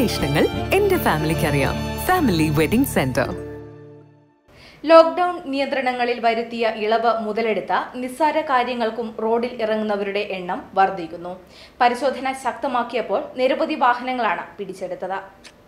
ഇഷ്ടങ്ങൾ എന്റെ ഫാമിലിക്ക് അറിയാം ഫാമിലി വെഡിംഗ് സെന്റർ ലോക്ഡൌൺ നിയന്ത്രണങ്ങളിൽ വരുത്തിയ ഇളവ് മുതലെടുത്ത നിസ്സാര കാര്യങ്ങൾക്കും റോഡിൽ ഇറങ്ങുന്നവരുടെ എണ്ണം വർദ്ധിക്കുന്നു പരിശോധന ശക്തമാക്കിയപ്പോൾ നിരവധി വാഹനങ്ങളാണ് പിടിച്ചെടുത്തത്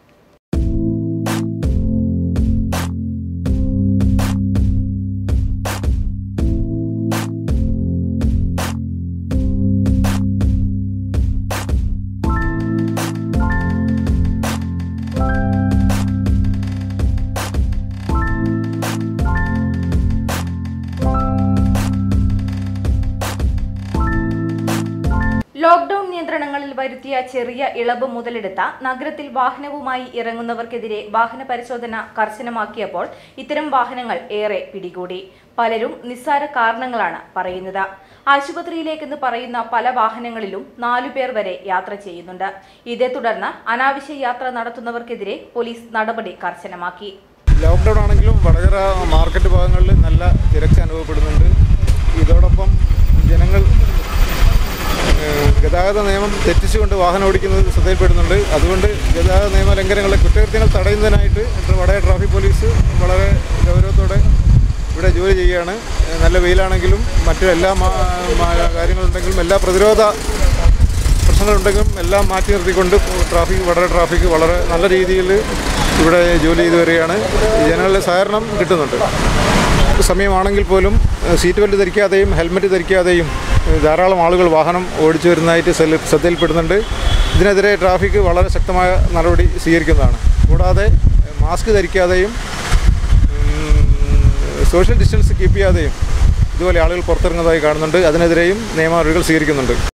ലോക്ഡൌൺ നിയന്ത്രണങ്ങളിൽ വരുത്തിയ ചെറിയ ഇളവ് മുതലെടുത്ത നഗരത്തിൽ വാഹനവുമായി ഇറങ്ങുന്നവർക്കെതിരെ വാഹന പരിശോധന കർശനമാക്കിയപ്പോൾ ഇത്തരം വാഹനങ്ങൾ ഏറെ പിടികൂടി പലരും നിസ്സാര കാരണങ്ങളാണ് പറയുന്നത് ആശുപത്രിയിലേക്കെന്ന് പറയുന്ന പല വാഹനങ്ങളിലും നാലു പേർ വരെ യാത്ര ചെയ്യുന്നുണ്ട് ഇതേ തുടർന്ന് അനാവശ്യ യാത്ര നടത്തുന്നവർക്കെതിരെ പോലീസ് നടപടി കർശനമാക്കി ലോക്ക്ഡൗൺ ആണെങ്കിലും വടകര മാർക്കറ്റ് ഭാഗങ്ങളിൽ നല്ല തിരക്ക് അനുഭവപ്പെടുന്നുണ്ട് ഇതോടൊപ്പം ജനങ്ങൾ ഏഹ്, ഗതാഗത നിയമം തെറ്റിച്ചുകൊണ്ട് വാഹനം ഓടിക്കുന്നത് ശ്രദ്ധയിൽപ്പെടുന്നുണ്ട് അതുകൊണ്ട് ഗതാഗത നിയമ ലംഘനങ്ങളെ കുറ്റകൃത്യങ്ങൾ തടയുന്നതിനായിട്ട് വടകര ട്രാഫിക് പോലീസ് വളരെ ഗൗരവത്തോടെ ഇവിടെ ജോലി ചെയ്യുകയാണ് ഏഹ്, നല്ല വെയിലാണെങ്കിലും മറ്റു എല്ലാ മാ- മാ- കാര്യങ്ങളുണ്ടെങ്കിലും എല്ലാ പ്രതിരോധ പ്രശ്നങ്ങളുണ്ടെങ്കിലും എല്ലാം മാറ്റി നിർത്തിക്കൊണ്ട് ട്രാഫിക് വളരെ ട്രാഫിക് വളരെ നല്ല രീതിയിൽ ഇവിടെ ജോലി ചെയ്തു വരികയാണ് ജനങ്ങളുടെ സഹകരണം കിട്ടുന്നുണ്ട് സമയമാണെങ്കിൽ പോലും ഏഹ്, സീറ്റ് ബെൽറ്റ് ധരിക്കാതെയും ഹെൽമെറ്റ് ധരിക്കാതെയും ഏഹ്, ധാരാളം ആളുകൾ വാഹനം ഓടിച്ചു വരുന്നതായിട്ട് ശ്രദ്ധ- ശ്രദ്ധയിൽപ്പെടുന്നുണ്ട് ഇതിനെതിരെ ട്രാഫിക് വളരെ ശക്തമായ നടപടി സ്വീകരിക്കുന്നതാണ് കൂടാതെ ഏഹ്, മാസ്ക് ധരിക്കാതെയും ഉം, സോഷ്യൽ ഡിസ്റ്റൻസ് കീപ്പ് ചെയ്യാതെയും ഇതുപോലെ ആളുകൾ പുറത്തിറങ്ങുന്നതായി കാണുന്നുണ്ട് അതിനെതിരെയും നിയമ നടപടികൾ സ്വീകരിക്കുന്നുണ്ട്